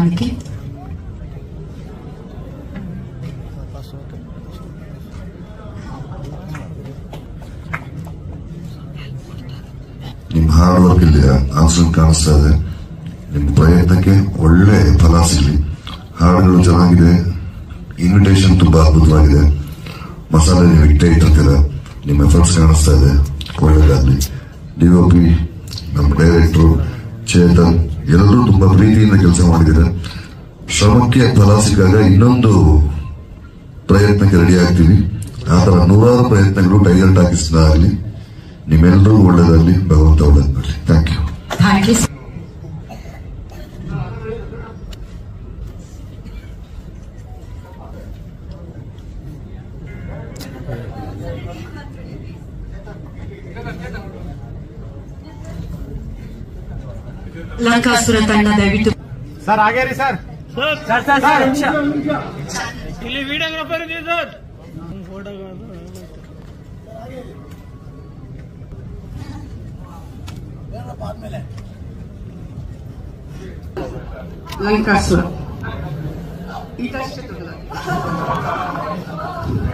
ಕಾಣಿಕೆ ನಿಮ್ hard work ಇಲ್ಲಿ ಆನ್ಸರ್ ಕಾಣಿಸ್ತಾ ಇದೆ ನಿಮ್ ಪ್ರಯತ್ನಕ್ಕೆ ಒಳ್ಳೆ ಫಲ ಸಿಗಲಿ ಹಾಡುಗಳು ಚೆನ್ನಾಗಿದೆ ಇನ್ವಿಟೇಷನ್ ತುಂಬಾ ಅದ್ಭುತವಾಗಿದೆ ಮಸಾಲೆ ನೀವು ಇಟ್ಟೇ ಇಟ್ಟಿರ್ತೀರ ನಿಮ್ಮ ಎಫರ್ಟ್ಸ್ ಕಾಣಿಸ್ತಾ ಇದೆ ಒಳ್ಳೇದಾಗ್ಲಿ ಡಿಒಪಿ ನಮ್ಮ ಡೈರೆಕ್ಟರ್ ಚೇತನ್ ಎಲ್ಲರೂ ತುಂಬಾ ಪ್ರೀತಿಯಿಂದ ಕೆಲಸ ಮಾಡಿದ್ದಾರೆ ಶ್ರಮಕ್ಕೆ ಫಲ ಸಿಕ್ಕಾಗ ಇನ್ನೊಂದು ಪ್ರಯತ್ನಕ್ಕೆ ರೆಡಿ ಆಗ್ತೀವಿ ಆ ತರ ನೂರಾರು ಪ್ರಯತ್ನಗಳು ಟೈಗರ್ ಟಾಕೀಸ್ ಆಗಲಿ ನಿಮ್ಮೆಲ್ಲರೂ ಒಳ್ಳೇದಾಗಲಿ ಭಗವಂತ ಒಳ್ಳೇದು ಮಾಡಲಿ thank you thank you Lankasura ತಂಡ ದಯವಿಟ್ಟು ಸರ್ ಹಾಗೆ ರೀ ಸರ್ ಸರ್ ಸರ್ ಸರ್ ನಿಮಿಷ ಇಲ್ಲಿ ವಿಡಿಯೋಗ್ರಾಫರ್ ಇದೆ ಸರ್ ಲಂಕಾಸುರ ಈಟಷ್ಟೇ